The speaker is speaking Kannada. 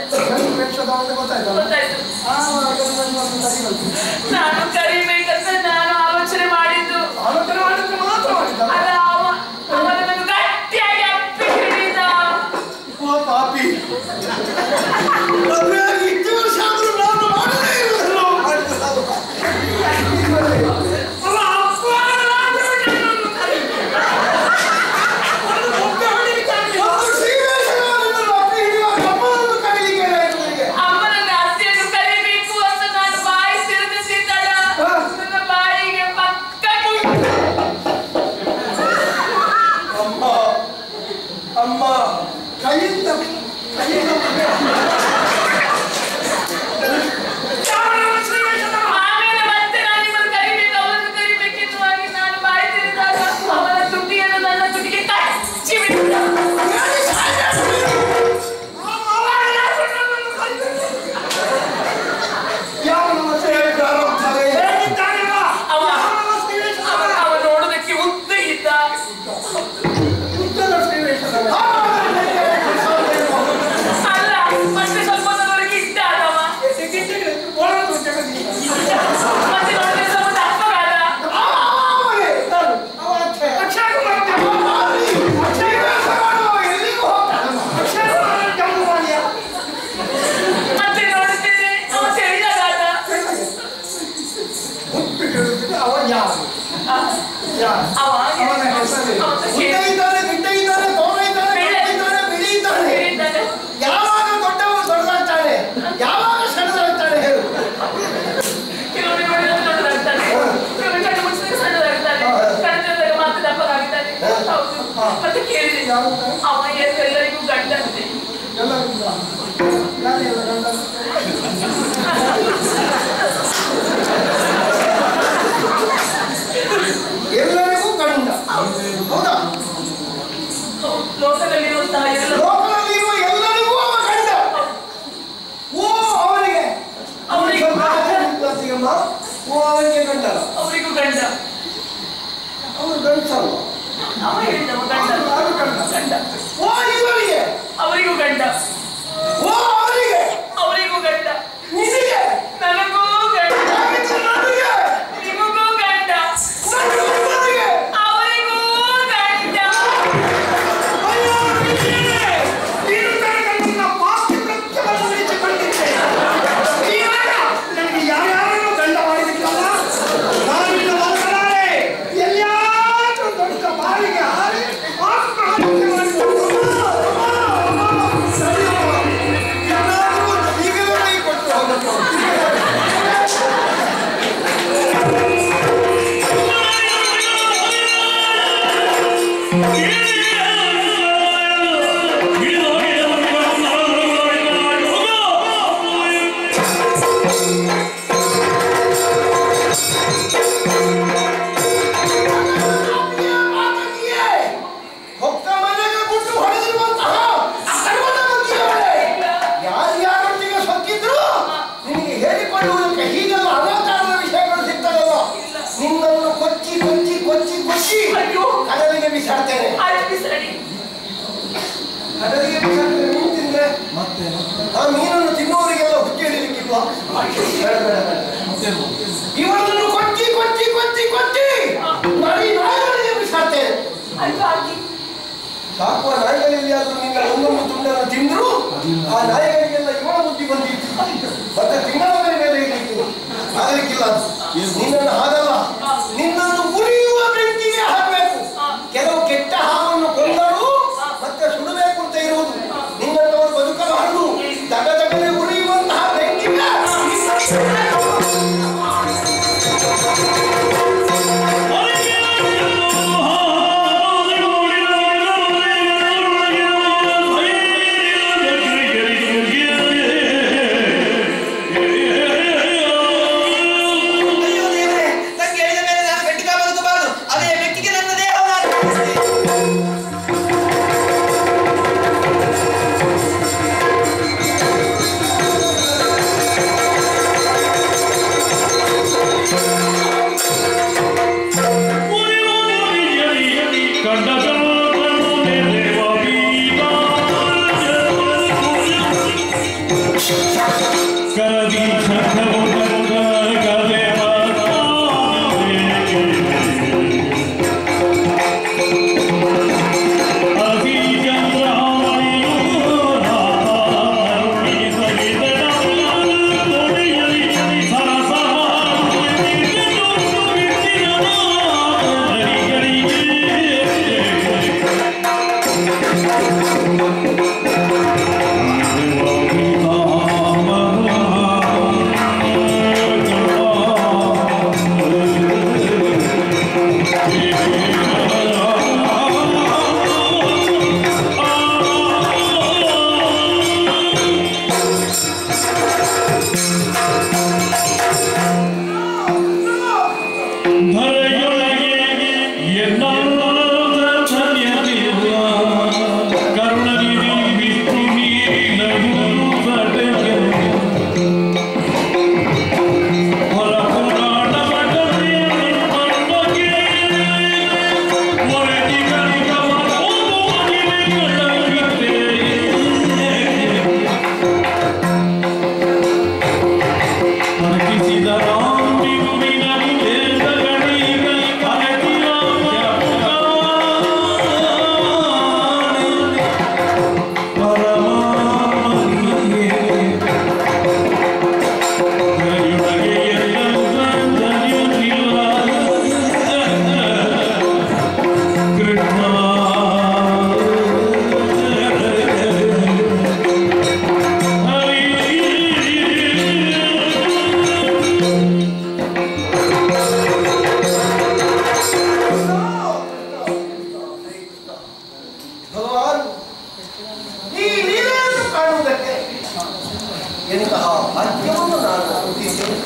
ಗಂಡು ವೇಷದ ಅಂತ ಗೊತ್ತಾಯ್ತಾ ಗೊತ್ತಾಯ್ತು ಆ, ಗಂಡು ಗಂಡು ಅಂತ ಕರಿಬೇಕು. ನಾನು ಕರಿಬೇಕಂತ ನಾನು ಆಲೋಚನೆ ಮಾಡಿದ್ದು ಆಲೋಚನೆ ಮಾಡಿದ್ರೆ ಮಾತ್ರ ಮಾಡಿದ್ದ ಅಲ್ಲ ಅವ ಅವ ನನ್ನನ್ನು ಗಟ್ಟಿಯಾಗಿ ಅಪ್ಪಿ ಹಿಡಿದ ಓ ಪಾಪಿ ಮದುವೆಯಾಗಿ ಇಷ್ಟು ವರ್ಷ ಆದ್ರೂ ನಾನು ಮಾಡಲೇ ಇಲ್ಲ ಮಾಡಿದ್ದು ನಾನು. ಅವ ಅಪ್ಪನಾದ್ರೂ ನನ್ನನ್ನು ಕರಿಬೇಕು. ಒಂದು ಬೊಬ್ಬೆ ಹೊಡಿಲಿಕ್ಕಾಗ್ಲಿಲ್ಲ. ಒಂದು ಶ್ರೀವೇಷಗಾರನನ್ನು ಅಪ್ಪಿ ಹಿಡಿಯುವಾಗ ಅಮ್ಮನನ್ನು ಕರೀಲಿಕ್ಕೆ ಏನಾಯ್ತು ನಿನಗೆ? ಅಮ್ಮನನ್ನ ಅತ್ತೆಯನ್ನು ಕರಿಬೇಕು ಅಂತ ನಾನು ಬಾಯಿ ತಿರುಗಿಸಿದ್ದಳ ಹಾ. ನನ್ನ ಬಾಯಿಗೆ ಪಕ್ಕಕ್ಕೆ ಅಮ್ಮ ಅಮ್ಮ ಕೈಯಿಂದ ಕೈಯಿಂದ ಆಮೇಲೆ ಮತ್ತೆ ನಾನು ನಿಮ್ಮನ್ನು ಕರಿಬೇಕು ಅವರನ್ನು ಕರಿಬೇಕೆನ್ನುವಾಗಿ ನಾನು ಬಾಯಿ ತೆರೆದಾಗ ಅವನ ತುಟಿಯನ್ನು ನನ್ನ ತುಟಿಗೆ ಕಚ್ಚಿ ಬಿಟ್ಟ ಯಾವ ನಮಸ್ತೆ ಹೇಳಿದ್ದಾರೋ ಅಂತಾರೆ. ಅವ ಅವ- ಅವ ನೋಡುವುದಕ್ಕೆ ಉದ್ದ ಇದ್ದ ಉತ್ತಮ ಶ್ರೀವೇಷಗಾರ. ಅಲ್ಲ ಮತ್ತೆ ಸ್ವಲ್ಪ ಹೊರಗೆ ಇದ್ದ ಅಲ್ಲವ ಟಿಕೆಟಿಗೆ ಒಳಗೆ ಜಗತ್ತಿಗೆ. ಮತ್ತೆ ನೋಡಿದ್ರೆ ಸ್ವಲ್ಪ ದಪ್ಪಗಾದ ಅವನೇ ನಾನು. ಅವ ಅಕ್ಷಯ. ಅಕ್ಷಯ ಕುಮಾರ್ ಜಂಬೂಮಾಲಿ. ಶ್ರೀವೇಷಗಾರನು ಎಲ್ಲಿಗೂ ಹೋಗ್ತಾನಲ್ಲ. ಅಕ್ಷಯ ಕುಮಾರ್ ಜಂಬೂಮಾಲಿಯ. ಮತ್ತೆ ನೋಡುತ್ತೇನೆ ಅವ ತೆಳ್ಳಗಾದ ಮುಟ್ಟು ಕೇಳುತ್ತಿದ್ದ ಅವ ಯಾರು ಯಾರು ಅವ ಅವನ ಹೆಸರು ಅವನ ಉದ್ದ ಕೇಳಿ- ಇದ್ದಾನೆ ಗಿಡ್ಡ ಇದ್ದಾನೆ ತೋರ ಇದ್ದಾನೆ ಬೆಳ್ಳ- ಕಪ್ಪು ಇದ್ದಾನೆ ಬಿಳಿ ಇದ್ದಾನೆ ಹೇಳಿದ್ದಾನೆ. ಯಾವಾಗ ದೊಡ್ಡವನು ದೊಡ್ಡದಾಗ್ತಾನೆ ಯಾವಾಗ ಸಣ್ಣದಾಗ್ತಾನೆ ಹೇಳು ಕೆಲವರು ನೋಡಿದ್ರೆ ದೊಡ್ಡದಾಗ್ತಾನೆ ಕೆಲವರು ಕಣ್ಣು ಮುಚ್ಚಿದ್ರೆ ಸಣ್ಣದಾಗ್ತಾನೆ ಕಣ್ಣು ತೆರೆದಾಗ ಮತ್ತೆ ದಪ್ಪಗಾಗ್ತಾನೆ ಹೌದು ಮತ್ತೆ ಕೇಳಿದೆ ಅವ ಏನು ಎಲ್ಲರಿಗೂ ಗಂಡಂತೆ ಎಲ್ಲರಿಗೂ ಯಾರಿಗೆಲ್ಲ ಗಂಡ ಎಲ್ಲರಿಗೂ ಗಂಡ ಹೌದಾ ಲೋಕದಲ್ಲಿರುವಂತಹ ಎಲ್ಲ ಲೋಕದಲ್ಲಿರುವ ಎಲ್ಲರಿಗೂ ಅವ ಗಂಡ ಓ ಅವನಿಗೆ ಅವನಿಗೆ ಸ್ವಲ್ಪ ಆಚರಣೆ ಓ ಅವನಿಗೆ ಗಂಡ ಅವರಿಗೂ ಗಂಡ ಅವನು ಗಂಡಸಲ್ಲ ಅವ ಹೇಳಿದವ ಗಂಡ ಅದು ಗಂಡ ಗಂಡ ಓ ಇವನಿಗೆ ಅವರಿಗೂ ಗಂಡ ಓ ಅವನಿಗೆ ಅವರಿಗೂ ಗಂಡ ನಿನಗೆ ನನಗೂ ಗಂಡ ಹಾಗಿದ್ರೆ ನನಗೆ ನಿಮಗೂ ಗಂಡ ನನಗೂ ಇವನಿಗೆ ಅವರಿಗೂ ಗಂಡ ಅಯ್ಯೋ ಬಿಟ್ಟಿದೆ. ನೀನು ತನಕ ನಿನ್ನ ಪಾತಿವ್ರತ್ಯವನ್ನು ಉಳಿಸಿಕೊಂಡಿದ್ದೆ. ಇವಾಗ ನನಗೆ ಯಾರ್ಯಾರನ್ನೂ ಗಂಡ ಮಾಡಿಬಿಟ್ಟಲ್ಲ ನಾನಿನ್ನು ಬದುಕಲಾರೆ. ಎಲ್ಲಿಯಾದ್ರೂ ದೊಡ್ಡ ಬಾವಿಗೆ ಹಾರಿ ಆತ್ಮಹತ್ಯೆ ಮಾಡಿಕೊಂಡು ಅಮ್ಮ, ಅಮ್ಮ, ಸರಿಯಮ್ಮ. ಏನಾದ್ರೂ ಈಗಲೇ ಕೈ ಕೊಟ್ಟು ಹೋಗಬೇಕು. ಮಾತಂಗಿಯೇ, ಹೊಕ್ಕ ಮನೆಗೆ ಗುಟ್ಟು ಹೊಡೆದಿರುವಂತಹ ಅಧರ್ಮದ ಬುದ್ಧಿಯವಳೇ. ಯಾರ್ಯಾರೊಟ್ಟಿಗೆ ಸೊಕ್ಕಿದ್ರು ನಿನಗೆ ಹೇಳಿಕೊಳ್ಳುವುದಕ್ಕೆ ಹೀಗೆಲ್ಲ ಅನಾಚಾರದ ವಿಷಯಗಳು ಸಿಗ್ತದಲ್ಲ ನಿನ್ನನ್ನು ಕೊಚ್ಚಿ ಕೊಚ್ಚಿ ಕೊಚ್ಚಿ ಕೊಚ್ಚಿ ಅಯ್ಯೋ ಕಡಲಿಗೆ ಬಿಸಾಡ್ತೇನೆ ಆಯ್ತು ಬಿಸಾಡಿ ಕಡಲಿಗೆ ಬಿಸಾಡ್ತೇನೆ ಮೀನು ತಿಂದ್ರೆ ಆ ಮೀನನ್ನು ತಿನ್ನುವವರಿಗೆಲ್ಲ ಹುಚ್ಚಿ ಹಿಡಿಲಿಕ್ಕಿಲ್ವಾ ಬೇಡ, ಬೇಡ, ಬೇಡ. ಇವನನ್ನು ಕೊಚ್ಚಿ ಕೊಚ್ಚಿ ಕೊಚ್ಚಿ ಕೊಚ್ಚಿ ನರಿ ನಾಯಿಗಳಿಗೆ ಬಿಸಾಡ್ತೇನೆ ಆಯ್ತು ಹಾಕಿ ಸಾಕುವ ನಾಯಿಗಳಲ್ಲಿ ಆದ್ರೂ ನಿನ್ನ ಒಂದೊಂದು ತುಂಡನ್ನು ತಿಂದ್ರು ಆ ನಾಯಿಗಳಿಗೆಲ್ಲ ಇವಳ ಬುದ್ಧಿ ಬಂದಿತ್ತು ಮತ್ತೆ ತಿಂಗಳ ಮೇಲೆ ಮೇಲೆ ಇರಲಿಕ್ಕೆ ಆಗಲಿಕ್ಕಿಲ್ಲ ಅದು. ನಿನ್ನನ್ನು ಹಾಗಲ್ಲ ನಿನ್ನನ್ನು ಉರಿಯುವ ಬೆಂಕಿಗೆ ಹಾಕಬೇಕು ಕೆಲವು ಕೆಟ್ಟ ಹಾವನ್ನು ಕೊಂದರು ಮತ್ತೆ ಸುಡಬೇಕು ಅಂತ ಇರುವುದು ನಿನ್ನಂತವರು ಬದುಕಬಾರದು ದಗ ದಗನೆ ಉರಿಯುವಂತಹ ಬೆಂಕಿಗೆ ಅಯ್ಯೋ ಭಗವಾನ್ ಈ ಲೀಲೆಯನ್ನು ಕಾಣುವುದಕ್ಕೆ ಎಂತಹ